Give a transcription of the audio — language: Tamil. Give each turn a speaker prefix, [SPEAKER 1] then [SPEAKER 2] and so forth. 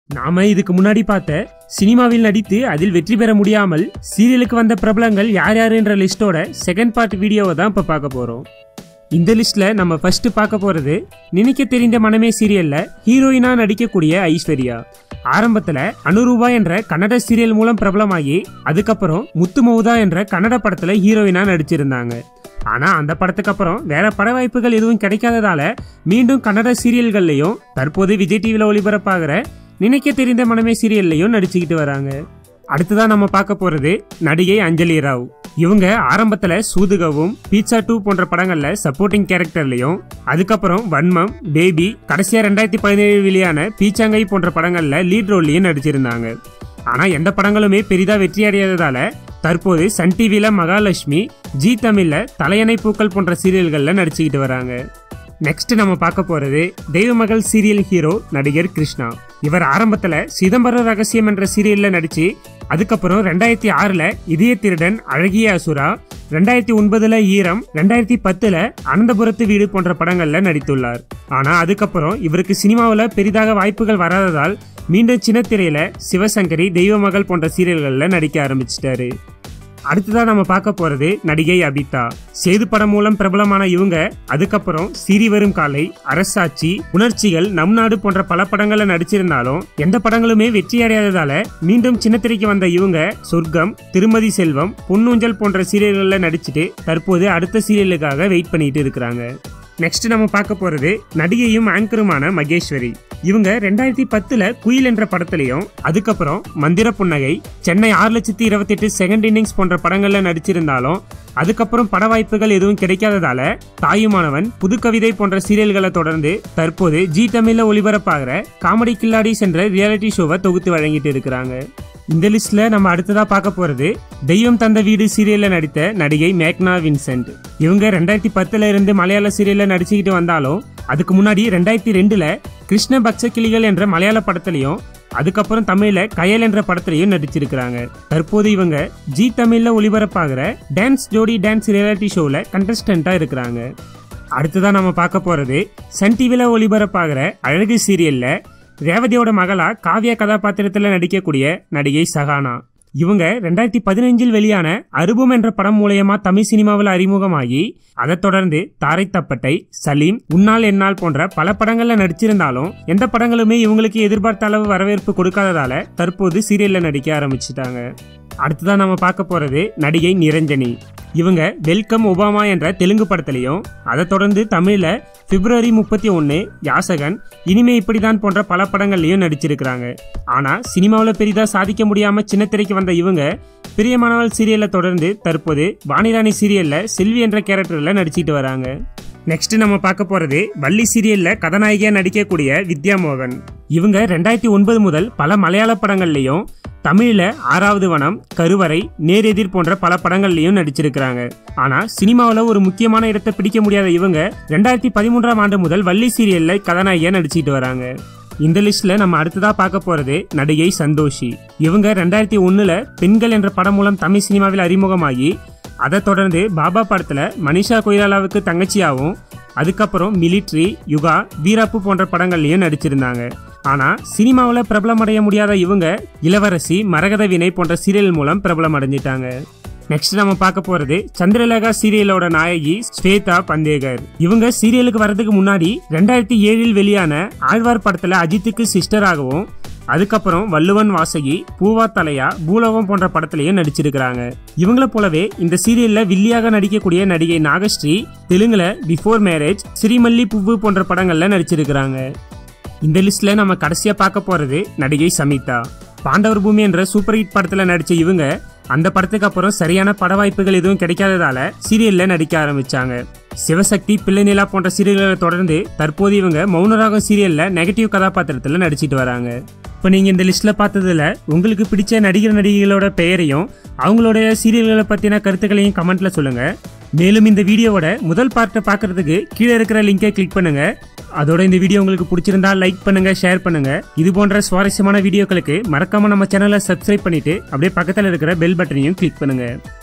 [SPEAKER 1] நாம இதுக்கு முன்னாடி பார்த்த சினிமாவில் நடித்து அதில் வெற்றி பெற முடியாமல் சீரியலுக்கு வந்த பிரபலங்கள் யார் யாருன்ற லிஸ்டோட செகண்ட் பார்ட் வீடியோவை தான் இப்போ பார்க்க போறோம் இந்த லிஸ்ட்ல நம்ம ஃபர்ஸ்ட் பார்க்க போறது நினைக்க தெரிந்த மனமே சீரியல்ல ஹீரோயினா நடிக்கக்கூடிய ஐஸ்வர்யா ஆரம்பத்துல அனுரூபா என்ற கன்னட சீரியல் மூலம் பிரபலமாகி அதுக்கப்புறம் முத்து மௌதா என்ற கன்னட படத்துல ஹீரோயினா நடிச்சிருந்தாங்க ஆனா அந்த படத்துக்கு அப்புறம் வேற பட வாய்ப்புகள் எதுவும் கிடைக்காததால மீண்டும் கன்னட சீரியல்கள்லயும் தற்போது விஜய் டிவில ஒளிபரப்பாகிற நினைக்க தெரிந்த மனமே சீரியல்லையும் நடிச்சுக்கிட்டு வராங்க அடுத்ததா நம்ம பார்க்க போறது நடிகை அஞ்சலி ராவ் இவங்க ஆரம்பத்துல சூதுகவும் பீட்சா டூ போன்ற படங்கள்ல சப்போர்ட்டிங் கேரக்டர்லயும் அதுக்கப்புறம் வன்மம் பேபி கடைசியா ரெண்டாயிரத்தி பதினேழு வெளியான பீச்சாங்கை போன்ற படங்கள்ல லீட் ரோல்லையும் நடிச்சிருந்தாங்க ஆனா எந்த படங்களுமே பெரிதா வெற்றி அடையாததால தற்போது சன் டிவில மகாலட்சுமி ஜி தமிழ்ல தலையணை பூக்கள் போன்ற சீரியல்கள்ல நடிச்சுக்கிட்டு வராங்க நெக்ஸ்ட் நம்ம பார்க்க போறது தெய்வமகள் சீரியல் ஹீரோ நடிகர் கிருஷ்ணா இவர் ஆரம்பத்துல சிதம்பரம் ரகசியம் என்ற சீரியல்ல நடிச்சு அதுக்கப்புறம் ரெண்டாயிரத்தி ஆறுல இதய திருடன் அழகிய அசுரா ரெண்டாயிரத்தி ஒன்பதுல ஈரம் ரெண்டாயிரத்தி பத்துல அனந்தபுரத்து வீடு போன்ற படங்கள்ல நடித்துள்ளார் ஆனா அதுக்கப்புறம் இவருக்கு சினிமாவுல பெரிதாக வாய்ப்புகள் வராததால் மீண்டும் சின்ன திரையில சிவசங்கரி தெய்வமகள் போன்ற சீரியல்கள்ல நடிக்க ஆரம்பிச்சிட்டாரு அடுத்ததா நம்ம பார்க்க போறது நடிகை அபிதா சேது படம் மூலம் பிரபலமான இவங்க அதுக்கப்புறம் சிரி வரும் காலை அரசாட்சி உணர்ச்சிகள் நம் நாடு போன்ற பல படங்கள்ல நடிச்சிருந்தாலும் எந்த படங்களுமே வெற்றி அடையாததால மீண்டும் சின்னத்திரைக்கு வந்த இவங்க சொர்க்கம் திருமதி செல்வம் பொன்னூஞ்சல் போன்ற சீரியல்கள்ல நடிச்சுட்டு தற்போது அடுத்த சீரியலுக்காக வெயிட் பண்ணிட்டு இருக்கிறாங்க நெக்ஸ்ட் நம்ம பார்க்க போறது நடிகையும் ஆங்கருமான மகேஸ்வரி இவங்க ரெண்டாயிரத்தி பத்துல குயில் என்ற படத்திலையும் அதுக்கப்புறம் மந்திர புன்னகை சென்னை ஆறு லட்சத்தி இருபத்தி எட்டு செகண்ட் இன்னிங்ஸ் போன்ற படங்கள்ல நடிச்சிருந்தாலும் அதுக்கப்புறம் பட வாய்ப்புகள் எதுவும் கிடைக்காததால தாயுமானவன் புது கவிதை போன்ற சீரியல்களை தொடர்ந்து தற்போது ஜி தமிழ்ல ஒளிபரப்பாகிற காமெடி கில்லாடிஸ் என்ற ரியாலிட்டி ஷோவை தொகுத்து வழங்கிட்டு இருக்கிறாங்க இந்த லிஸ்ட்ல நம்ம அடுத்ததா பார்க்க போறது தெய்வம் தந்த வீடு சீரியல்ல நடித்த நடிகை மேக்னா வின்சென்ட் இவங்க ரெண்டாயிரத்தி பத்துல இருந்து மலையாள சீரியல்ல நடிச்சுக்கிட்டு வந்தாலும் அதுக்கு முன்னாடி ரெண்டாயிரத்தி ரெண்டுல கிருஷ்ண பக்ஷ கிளிகள் என்ற மலையாள படத்திலையும் அதுக்கப்புறம் தமிழ்ல கயல் என்ற படத்திலையும் நடிச்சிருக்கிறாங்க தற்போது இவங்க ஜி தமிழ்ல ஒளிபரப்பாகிற டான்ஸ் ஜோடி டான்ஸ் ரியாலிட்டி ஷோல கண்டஸ்டண்டா இருக்கிறாங்க அடுத்ததான் நம்ம பார்க்க போறது சன் டிவில ஒளிபரப்பாகிற அழகு சீரியல்ல ரேவதியோட மகளா காவியா கதாபாத்திரத்தில் நடிக்கக்கூடிய நடிகை சகானா இவங்க ரெண்டாயிரத்தி பதினஞ்சில் வெளியான அருபம் என்ற படம் மூலயமா தமிழ் சினிமாவில் அறிமுகமாகி அதைத் தொடர்ந்து தாரை தப்பட்டை சலீம் உன்னால் என்னால் போன்ற பல படங்கள்ல நடிச்சிருந்தாலும் எந்த படங்களுமே இவங்களுக்கு எதிர்பார்த்த அளவு வரவேற்பு கொடுக்காததால தற்போது சீரியல்ல நடிக்க ஆரம்பிச்சிட்டாங்க அடுத்ததான் நம்ம பார்க்க போறது நடிகை நிரஞ்சனி இவங்க வெல்கம் ஒபாமா என்ற தெலுங்கு படத்திலையும் அதை தொடர்ந்து தமிழ்ல பிப்ரவரி முப்பத்தி ஒன்று யாசகன் இனிமே இப்படிதான் போன்ற பல படங்கள்லையும் நடிச்சிருக்கிறாங்க ஆனா சினிமாவில் பெரிதா சாதிக்க முடியாம சின்ன திரைக்கு வந்த இவங்க பிரியமானவள் சீரியல்ல தொடர்ந்து தற்போது வாணிராணி சீரியல்ல செல்வி என்ற கேரக்டர்ல நடிச்சிட்டு வராங்க நெக்ஸ்ட் நம்ம பார்க்க போறது வள்ளி சீரியல்ல கதாநாயகியா நடிக்கக்கூடிய வித்யா மோகன் இவங்க ரெண்டாயிரத்தி ஒன்பது முதல் பல மலையாள படங்கள்லயும் தமிழ்ல ஆறாவது வனம் கருவறை நேரெதிர் போன்ற பல படங்கள்லயும் நடிச்சிருக்கிறாங்க ஆனா சினிமாவில் ஒரு முக்கியமான இடத்தை பிடிக்க முடியாத இவங்க ரெண்டாயிரத்தி பதிமூன்றாம் ஆண்டு முதல் வள்ளி சீரியல்ல கதாநாயகியா நடிச்சிட்டு வராங்க இந்த லிஸ்ட்ல நம்ம அடுத்ததா பார்க்க போறது நடிகை சந்தோஷி இவங்க ரெண்டாயிரத்தி ஒண்ணுல பெண்கள் என்ற படம் மூலம் தமிழ் சினிமாவில் அறிமுகமாகி அதை தொடர்ந்து பாபா படத்துல மனிஷா கொய்ராலாவுக்கு தங்கச்சியாவும் அதுக்கப்புறம் மிலிட்ரி யுகா வீராப்பு போன்ற படங்கள்லயும் நடிச்சிருந்தாங்க ஆனா சினிமாவில் பிரபலமடைய முடியாத இவங்க இளவரசி மரகத வினை போன்ற சீரியல் மூலம் பிரபலம் அடைஞ்சிட்டாங்க நெக்ஸ்ட் நம்ம பார்க்க போறது சந்திரலேகா சீரியலோட நாயகி ஸ்வேதா பந்தேகர் இவங்க சீரியலுக்கு வரதுக்கு முன்னாடி ரெண்டாயிரத்தி ஏழில் வெளியான ஆழ்வார் படத்துல அஜித்துக்கு சிஸ்டராகவும் அதுக்கப்புறம் வள்ளுவன் வாசகி பூவா தலையா பூலோகம் போன்ற படத்திலையும் நடிச்சிருக்கிறாங்க இவங்கள போலவே இந்த சீரியல்ல வில்லியாக நடிக்கக்கூடிய நடிகை நாகஸ்ரீ தெலுங்குல பிஃபோர் மேரேஜ் ஸ்ரீமல்லி பூவு போன்ற படங்கள்ல நடிச்சிருக்கிறாங்க இந்த லிஸ்ட்ல நம்ம கடைசியா பார்க்க போறது நடிகை சமிதா பாண்டவர் பூமி என்ற சூப்பர் ஹிட் படத்துல நடிச்ச இவங்க அந்த படத்துக்கு அப்புறம் சரியான பட வாய்ப்புகள் எதுவும் கிடைக்காததால சீரியல்ல நடிக்க ஆரம்பிச்சாங்க சிவசக்தி பிள்ளை நிலா போன்ற சீரியல்களை தொடர்ந்து தற்போது இவங்க மௌனராகம் சீரியல்ல நெகட்டிவ் கதாபாத்திரத்துல நடிச்சிட்டு வராங்க இப்போ நீங்கள் இந்த லிஸ்ட்டில் பார்த்ததுல உங்களுக்கு பிடிச்ச நடிகர் நடிகைகளோட பெயரையும் அவங்களுடைய சீரியல்களை பற்றின கருத்துக்களையும் கமெண்ட்டில் சொல்லுங்கள் மேலும் இந்த வீடியோவோட முதல் பார்ட்டை பார்க்கறதுக்கு கீழே இருக்கிற லிங்கை கிளிக் பண்ணுங்க அதோட இந்த வீடியோ உங்களுக்கு பிடிச்சிருந்தா லைக் பண்ணுங்க ஷேர் பண்ணுங்க இது போன்ற சுவாரஸ்யமான வீடியோக்களுக்கு மறக்காம நம்ம சேனலை சப்ஸ்கிரைப் பண்ணிட்டு அப்படியே பக்கத்தில் இருக்கிற பெல் பட்டனையும் கிளிக் பண்ணுங்க